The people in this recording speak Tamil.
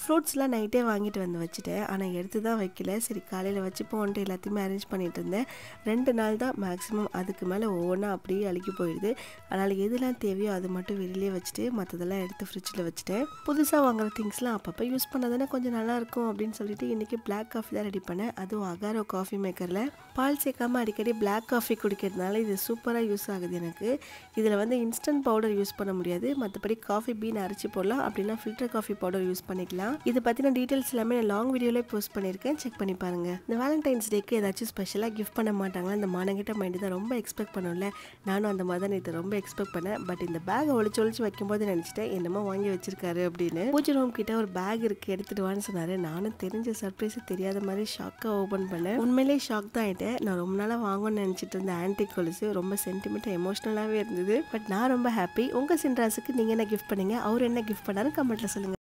ஃப்ரூட்ஸ்லாம் நைட்டே வாங்கிட்டு வந்து வச்சுட்டேன் ஆனால் எடுத்து தான் வைக்கல சரி காலையில் வச்சுப்போன்ட்டு எல்லாத்தையுமே அரேஞ்ச் பண்ணிட்டு இருந்தேன் ரெண்டு நாள் தான் மேக்ஸிமம் அதுக்கு மேலே ஒவ்வொன்றா அப்படியே அழுகி போயிடுது அதனால் எதுலாம் தேவையோ அது மட்டும் வெளியிலே வச்சுட்டு மற்றதெல்லாம் எடுத்து ஃப்ரிட்ஜில் வச்சுட்டேன் புதுசாக வாங்குற திங்ஸ்லாம் அப்பப்போ யூஸ் பண்ணதானே கொஞ்சம் நல்லா இருக்கும் அப்படின்னு சொல்லிட்டு இன்றைக்கி பிளாக் காஃபி தான் ரெடி பண்ணேன் அதுவும் அகாரோ காஃபி மேக்கரில் பால் சேர்க்காம அடிக்கடி பிளாக் காஃபி குடிக்கிறதுனால இது சூப்பராக யூஸ் ஆகுது எனக்கு இதில் வந்து இன்ஸ்டன்ட் பவுடர் யூஸ் பண்ண முடியாது மற்றபடி காஃபி பீன் அரைச்சி போடலாம் அப்படின்னா ஃபில்டர் காஃபி பவுடர் யூஸ் பண்ணிக்கலாம் இது பற்றின டீட்டெயில்ஸ் எல்லாமே நான் லாங் வீடியோலேயே போஸ்ட் பண்ணியிருக்கேன் செக் பண்ணி பாருங்க இந்த வேலண்டைன்ஸ் டேக்கு ஏதாச்சும் ஸ்பெஷலாக கிஃப்ட் பண்ண மாட்டாங்களா இந்த மானங்கிட்ட மைண்டு தான் ரொம்ப எக்ஸ்பெக்ட் பண்ணும்ல நானும் அந்த மாதிரி தான் நேற்று ரொம்ப எக்ஸ்பெக்ட் பண்ணேன் பட் இந்த பேக் ஒழிச்சு ஒழிச்சு வைக்கும்போது நினச்சிட்டேன் என்னமோ வாங்கி வச்சிருக்காரு அப்படின்னு பூஜை ரூம் கிட்ட ஒரு பேக் இருக்கு எடுத்துட்டு வான்னு சொன்னாரு நானும் தெரிஞ்ச சர்ப்ரைஸ் தெரியாத மாதிரி ஷாக்காக ஓப்பன் பண்ணேன் உண்மையிலேயே ஷாக் தான் ஆயிட்டேன் நான் ரொம்ப நாளாக வாங்கணும்னு நினச்சிட்டு இருந்த ஆன்டிக் கொலுசு ரொம்ப சென்டிமெண்ட் எமோஷ்னலாகவே இருந்தது பட் நான் ரொம்ப ஹாப்பி உங்கள் சின்ராஸுக்கு நீங்கள் என்ன கிஃப்ட் பண்ணீங்க அவர் என்ன கிஃப்ட் பண்ணாரு கமெண்ட்டில் சொல்லுங்கள்